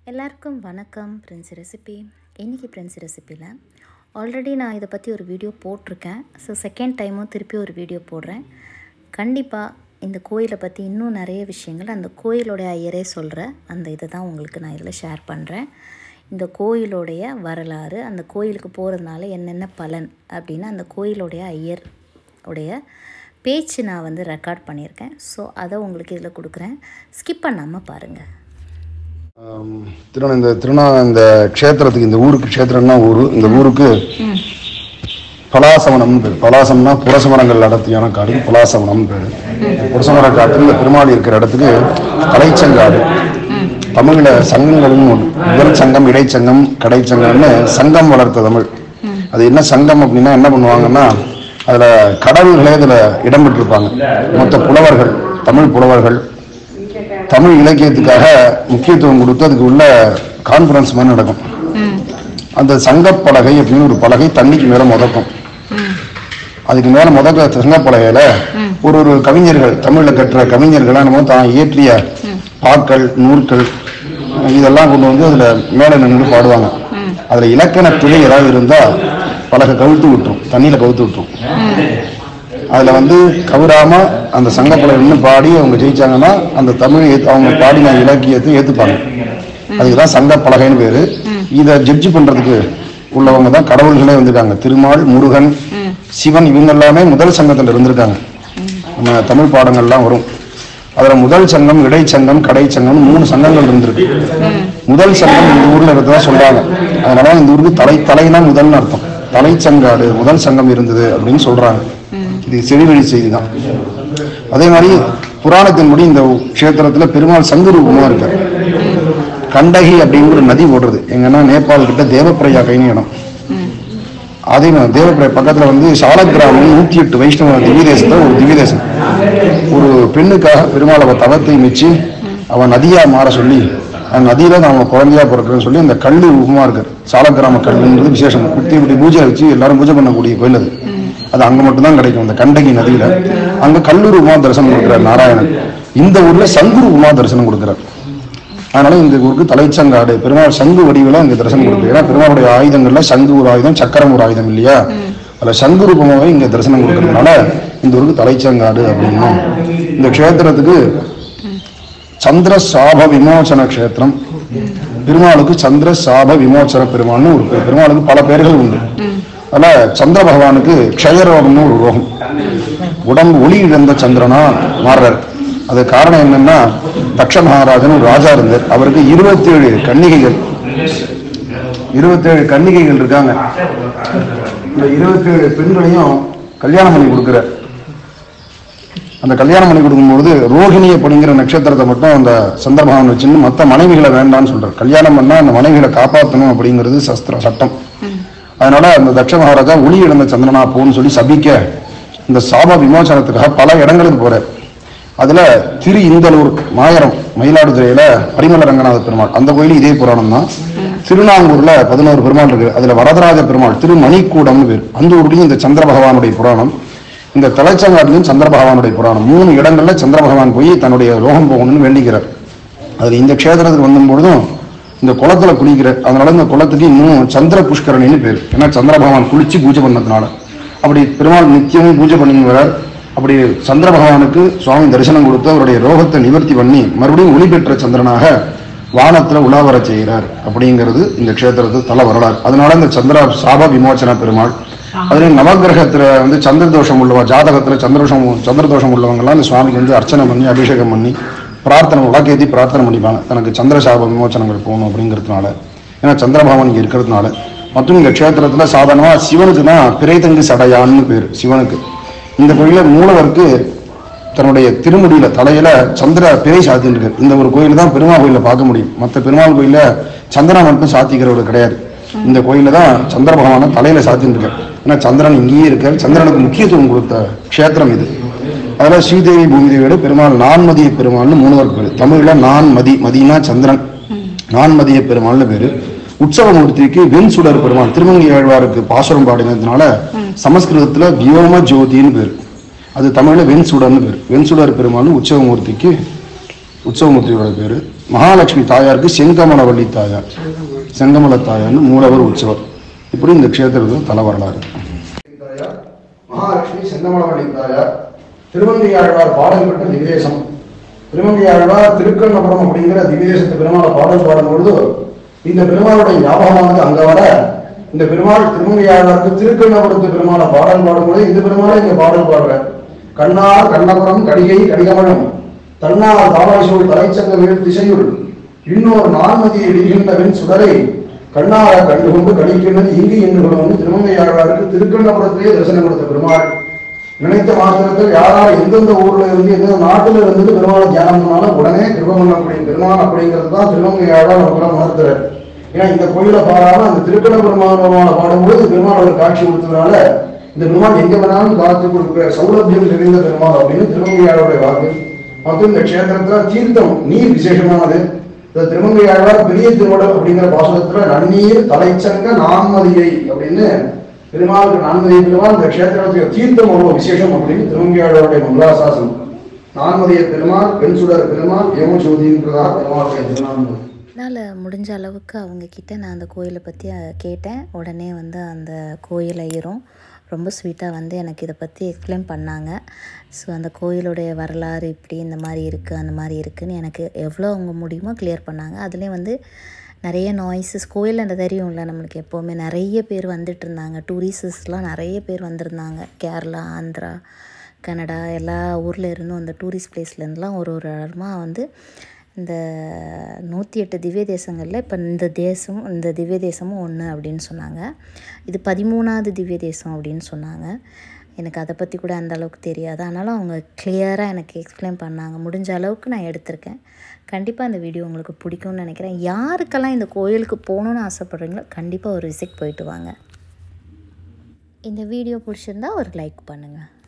எல்லாருக்கும் வணக்கம் friends recipe இன்றைக்கி ஃப்ரெண்ட்ஸ் ரெசிப்பியில் ஆல்ரெடி நான் இதை பற்றி ஒரு வீடியோ போட்டிருக்கேன் ஸோ செகண்ட் டைமும் திருப்பி ஒரு வீடியோ போடுறேன் கண்டிப்பாக இந்த கோயிலை பற்றி இன்னும் நிறைய விஷயங்கள் அந்த கோயிலோடைய ஐயரே சொல்கிற அந்த இதை தான் உங்களுக்கு நான் இதில் ஷேர் பண்ணுறேன் இந்த கோயிலோடைய வரலாறு அந்த கோயிலுக்கு போகிறதுனால என்னென்ன பலன் அப்படின்னு அந்த கோயிலோடைய ஐயர் உடைய பேச்சு நான் வந்து ரெக்கார்ட் பண்ணியிருக்கேன் ஸோ அதை உங்களுக்கு இதில் கொடுக்குறேன் ஸ்கிப் பண்ணாமல் பாருங்கள் ஆம், திருவண்ண இந்த திருநா இந்த க்ஷேத்திரத்துக்கு இந்த ஊருக்கு க்ஷேத்திரம்னா ஊரு இந்த ஊருக்கு பலாசவனம் பேர் பலாசம்னா புரசமரங்கள் அடர்த்தியான காடு பலாசவனம் பேர் புரசமர காட்டில் இந்த பெருமாள் இருக்கிற இடத்துக்கு கலைச்சங்காடு தமிழ்ல சங்கங்களும் ஒண்ணு. முதல் சங்கம் இடைச்சங்கம் கடைச்சங்கம்னு சங்கம் வளர்த்த தமிழ் அது என்ன சங்கம் அப்படின்னா என்ன பண்ணுவாங்கன்னா அதுல கடவுள்களே இதுல இடம் பெற்றிருப்பாங்க மொத்த புலவர்கள் தமிழ் புலவர்கள் தமிழ் இலக்கியத்துக்காக முக்கியத்துவம் கொடுத்து அதுக்கு உள்ள கான்ஃபரன்ஸ் மாதிரி நடக்கும் அந்த சங்கப் பலகை அப்படின்னு ஒரு பலகை தண்ணிக்கு மேல முதக்கும் அதுக்கு மேல முதக்க சங்கப் பலகையில ஒரு ஒரு கவிஞர்கள் தமிழ்ல கட்டுற கவிஞர்கள் நம்ம தான் இயற்றிய பாக்கள் நூற்கள் இதெல்லாம் கொண்டு வந்து அதுல மேல நின்று பாடுவாங்க அதுல இலக்கண பிழை ஏதாவது இருந்தா பலகை கவுத்து விட்டுரும் தண்ணியில கவுத்து விட்டுரும் அதுல வந்து கவுராம அந்த சங்கப்பலை நின்று பாடி அவங்க ஜெயிச்சாங்கன்னா அந்த தமிழ் ஏத்து- அவங்க பாடின இலக்கியத்தை ஏத்துப்பாங்க அதுக்கு தான் சங்க பலகைன்னு பேரு இதை ஜட்ஜ் பண்றதுக்கு உள்ளவங்க தான் கடவுள்களே வந்திருக்காங்க திருமால் முருகன் சிவன் இவங்க எல்லாமே முதல் சங்கத்துல இருந்திருக்காங்க நம்ம தமிழ் பாடங்கள்லாம் வரும் அதுல முதல் சங்கம் இடைச்சங்கம் கடைச்சங்கம் மூணு சங்கங்கள் இருந்திருக்கு முதல் சங்கம் இந்த ஊர்ல இருக்கிறதா சொல்றாங்க அதனால இந்த ஊருக்கு தலை தலைனா முதல்னு அர்த்தம் தலைச்சங்காடு முதல் சங்கம் இருந்தது அப்படின்னு சொல்றாங்க இது செவிவழி செய்தி தான் அதே மாதிரி புராணத்தின்படி இந்த க்ஷேத்திரத்துல பெருமாள் சங்கு ரூபமா இருக்கார் கண்டகி அப்படிங்கிற ஒரு நதி ஓடுறது எங்கன்னா நேபாள் கிட்ட தேவப்பிரயா கைன்னு இடம் அதே மாதிரி தேவப்பிரயா பக்கத்துல வந்து சாலக்கிராமம் நூத்தி எட்டு வைஷ்ணவ திவ்ய தேசத்துல ஒரு திவ்ய தேசம் ஒரு பெண்ணுக்காக பெருமாள் அவ தவத்தை மிச்சு அவன் நதியா மாற சொல்லி அந்த நதியில தான் அவன் குழந்தையா பிறக்கிறேன்னு சொல்லி அந்த கல்லு ரூபமா இருக்கு சாலக்கிராம கல்லுன்றது விசேஷம் குத்தி இப்படி பூஜை வச்சு எல்லாரும் பூஜை பண்ணக்கூடிய கோயில் அது அது அங்க மட்டும்தான் கிடைக்கும் அந்த கண்டகி நதியில அங்க கல்லு ரூபமா தரிசனம் கொடுக்கிறார் நாராயணன் இந்த ஊர்ல சங்கு ரூபமா தரிசனம் கொடுக்கிறார் அதனால இந்த ஊருக்கு தலைச்சங்காடு பெருமாள் சங்கு வடிவில இங்க தரிசனம் கொடுக்குது ஏன்னா பெருமாளுடைய ஆயுதங்கள்ல சங்கு ஒரு ஆயுதம் சக்கரம் ஒரு ஆயுதம் இல்லையா அதுல சங்கு ரூபமாவே இங்க தரிசனம் கொடுக்கறதுனால இந்த ஊருக்கு தலைச்சங்காடு அப்படின்னும் இந்த க்ஷேத்திரத்துக்கு சந்திர சாப விமோசன க்ஷேத்திரம் பெருமாளுக்கு சந்திர சாப விமோசன பெருமாள்னு ஒரு பேர். பெருமாளுக்கு பல பேர்கள் உண்டு அதனால சந்திர பகவானுக்கு க்ஷயரோகம்னு ஒரு ரோகம் உடம்பு ஒளி இழந்த சந்திரனா மாறுறார் அது காரணம் என்னன்னா தக்ஷ மகாராஜன் ஒரு ராஜா இருந்தார் அவருக்கு இருபத்தி ஏழு கன்னிகைகள் இருபத்தேழு கன்னிகைகள் இருக்காங்க இந்த இருபத்தேழு பெண்களையும் கல்யாணம் பண்ணி கொடுக்கிறார் அந்த கல்யாணம் பண்ணி கொடுக்கும்பொழுது ரோஹிணி அப்படிங்கிற நட்சத்திரத்தை மட்டும் அந்த சந்திர பகவான் வச்சுன்னு மற்ற மனைவிகளை வேண்டாம்னு சொல்றார் கல்யாணம் பண்ணா அந்த மனைவிகளை காப்பாற்றணும் அப்படிங்கிறது சஸ்திர சட்டம் அதனால அந்த தட்ச மகாராஜா ஒளி இழந்த சந்திரனா போன்னு சொல்லி சபிக்க இந்த சாப விமோசனத்துக்காக பல இடங்களுக்கு போறார் அதுல திரு இந்தலூர் மாயரம் மயிலாடுதுறையில பரிமள ரங்கநாத பெருமாள் அந்த கோயில் இதே புராணம் தான் திருநாங்கூர்ல பதினோரு பெருமாள் இருக்கு அதுல வரதராஜ பெருமாள் திருமணிக்கூடம்னு பேர் அந்த ஊர்லயும் இந்த சந்திர பகவானுடைய புராணம் இந்த தலைச்சங்காட்டிலும் சந்திர பகவானுடைய புராணம் மூணு இடங்கள்ல சந்திர பகவான் போய் தன்னுடைய லோகம் போகணும்னு வேண்டிக்கிறார் அதுல இந்த க்ஷேத்திரத்துக்கு வந்தபொழுதும் இந்த குளத்துல குளிக்கிற அதனால இந்த குளத்துக்கு இன்னும் சந்திர புஷ்கரணின்னு பேர் ஏன்னா சந்திர பகவான் குளிச்சு பூஜை பண்ணதுனால அப்படி பெருமாள் நித்தியமும் பூஜை பண்ணி வரார் அப்படி சந்திர பகவானுக்கு சுவாமி தரிசனம் கொடுத்து அவருடைய ரோகத்தை நிவர்த்தி பண்ணி மறுபடியும் ஒளி பெற்ற சந்திரனாக வானத்துல உலா வர செய்கிறார் அப்படிங்கிறது இந்த க்ஷேத்திரத்து தல வரலாறு அதனால இந்த சந்திர சாப விமோச்சன பெருமாள் அதுல நவகிரகத்துல வந்து சந்திர தோஷம் உள்ளவா ஜாதகத்துல சந்திரதோஷம் சந்திர தோஷம் உள்ளவங்க எல்லாம் இந்த சுவாமிக்கு வந்து அர்ச்சனை பண்ணி அபிஷேகம் பண்ணி பிரார்த்தனை உலகேத்தி பிரார்த்தனை பண்ணிப்பாங்க தனக்கு சந்திர சாப விமோச்சனங்கள் போகணும் அப்படிங்கிறதுனால ஏன்னா சந்திர பகவான் இங்க இருக்கிறதுனால மற்றும் இந்த க்ஷேத்திரத்துல சாதாரணமா சிவனுக்கு தான் பிறைதங்கு சடையான்னு பேர் சிவனுக்கு இந்த கோயில மூலவருக்கு தன்னுடைய திருமுடியில தலையில சந்திர பிறை சாத்தின்னு இருக்கு இந்த ஒரு கோயில் தான் பெருமாள் கோயில பார்க்க முடியும் மற்ற பெருமாள் கோயில்ல சந்திரன் மட்டும் சாத்திக்கிறவர் கிடையாது இந்த கோயில்ல தான் சந்திர பகவான தலையில சாத்தின்னு இருக்கார் ஏன்னா சந்திரன் இங்கேயே இருக்கார் சந்திரனுக்கு முக்கியத்துவம் கொடுத்த க்ஷேத்திரம் இது அதுல ஸ்ரீதேவி பூமிதேவியோட பெருமாள் நான்மதிய பெருமாள்னு மூணுவர் பேரு தமிழ்ல நான்மதி மதினா சந்திரன் நான்மதிய பெருமாள்னு பேரு உற்சவமூர்த்திக்கு வெண் சுடர் பெருமாள் திருமங்கி ஆழ்வாருக்கு பாசுரம் பாடினதுனால சமஸ்கிருதத்துல வியோம ஜோதின்னு பேரு அது தமிழ்ல வெண் சுடர்னு பேரு வெண் சுடர் பெருமாள் உற்சவமூர்த்திக்கு உற்சவமூர்த்தியோட பேரு மகாலட்சுமி தாயாருக்கு செங்கமலவள்ளி தாயார் செங்கமல தாயார்னு மூலவர் உற்சவர் இப்படி இந்த க்ஷேத்திரத்தில் தல வரலாறு தாயார் மகாலட்சுமி செங்கமலவள்ளி தாயார் திருவந்தியாழ்வார் பாடல் பெற்ற திவ்யதேசம் திருவந்தியாழ்வார் திருக்கண்ணபுரம் அப்படிங்கிற திவ்யதேசத்து பெருமாளை பாடல் பாடும் பொழுது இந்த பெருமாளுடைய ஞாபகமானது அங்க வர இந்த பெருமாள் திருமங்கையாளருக்கு திருக்கண்ணபுரத்து பெருமாளை பாடல் பாடும் பொழுது இந்த பெருமாளை இங்க பாடல் பாடுற கண்ணார் கண்ணபுரம் கடிகை கடிகமலம் தன்னார் தாவாசூர் தலைச்சங்க வேல் திசையுள் இன்னொரு நான்மதியை இடுகின்றவன் சுடரை கண்ணார கண்டுகொண்டு கடிக்கின்றது இங்கு எண்ணுகிறோம் திருமங்கையாளருக்கு திருக்கண்ணபுரத்திலே தரிசனம் கொடுத்த பெருமாள் நினைத்த மாத்திரத்தில் யாரால் எந்தெந்த ஊர்ல இருந்து எந்தெந்த நாட்டுல இருந்து பெருமாளை தியானம் பண்ணாலும் உடனே கிருபம் பண்ணக்கூடிய பெருமாள் அப்படிங்கிறது தான் திருமங்கையாளர் நமக்கு உணர்த்துறார் ஏன்னா இந்த கோயிலை பாடாம அந்த திருக்கண பெருமாளை பாடும்போது பெருமாள் ஒரு காட்சி கொடுத்ததுனால இந்த பெருமாள் எங்க வேணாலும் காத்து கொடுக்குற சௌலபியம் நிறைந்த பெருமாள் அப்படின்னு திருமங்கையாளருடைய வாக்கு மற்றும் இந்த க்ஷேத்திரத்துல தீர்த்தம் நீர் விசேஷமானது இந்த திருமங்கையாழ்வார் பெரிய திருவடல் அப்படிங்கிற பாசனத்துல நன்னீர் தலைச்சங்க நான்மதியை அப்படின்னு பெருமாளுக்கு நான்மதியை பெருமாள் இந்த க்ஷேத்திரத்துக்கு தீர்த்தம் அவ்வளவு விசேஷம் அப்படின்னு திருமங்கையாழ்வாருடைய மங்களாசாசனம் நான்மதிய பெருமாள் பெண் சுடர் பெருமாள் யோகசோதின்றதாக பெருமாளுடைய திருநாமம் என்னால் முடிஞ்ச அளவுக்கு அவங்கக்கிட்ட நான் அந்த கோயிலை பற்றி கேட்டேன் உடனே வந்து அந்த கோயில் ஐயரும் ரொம்ப ஸ்வீட்டாக வந்து எனக்கு இதை பற்றி எக்ஸ்பிளைன் பண்ணாங்க ஸோ அந்த கோயிலுடைய வரலாறு இப்படி இந்த மாதிரி இருக்குது அந்த மாதிரி இருக்குதுன்னு எனக்கு எவ்வளோ அவங்க முடியுமோ கிளியர் பண்ணாங்க அதுலேயும் வந்து நிறைய நாய்ஸஸ் கோயில் அந்த தெரியும்ல நம்மளுக்கு எப்போவுமே நிறைய பேர் வந்துட்டு இருந்தாங்க டூரிஸ்ட்ஸ்லாம் நிறைய பேர் வந்திருந்தாங்க கேரளா ஆந்திரா கனடா எல்லா ஊரில் இருந்தும் அந்த டூரிஸ்ட் பிளேஸ்லேருந்துலாம் ஒரு ஒரு இடமாக வந்து இந்த நூற்றி எட்டு திவ்ய தேசங்களில் இப்போ இந்த தேசம் இந்த திவ்ய தேசமும் ஒன்று அப்படின்னு சொன்னாங்க இது பதிமூணாவது திவ்ய தேசம் அப்படின்னு சொன்னாங்க எனக்கு அதை பற்றி கூட அந்த அளவுக்கு தெரியாது ஆனாலும் அவங்க கிளியராக எனக்கு எக்ஸ்பிளைன் பண்ணாங்க முடிஞ்ச அளவுக்கு நான் எடுத்திருக்கேன் கண்டிப்பாக இந்த வீடியோ உங்களுக்கு பிடிக்கும்னு நினைக்கிறேன் யாருக்கெல்லாம் இந்த கோயிலுக்கு போகணுன்னு ஆசைப்பட்றீங்களோ கண்டிப்பாக ஒரு விசிட் போயிட்டு வாங்க இந்த வீடியோ பிடிச்சிருந்தா ஒரு லைக் பண்ணுங்கள்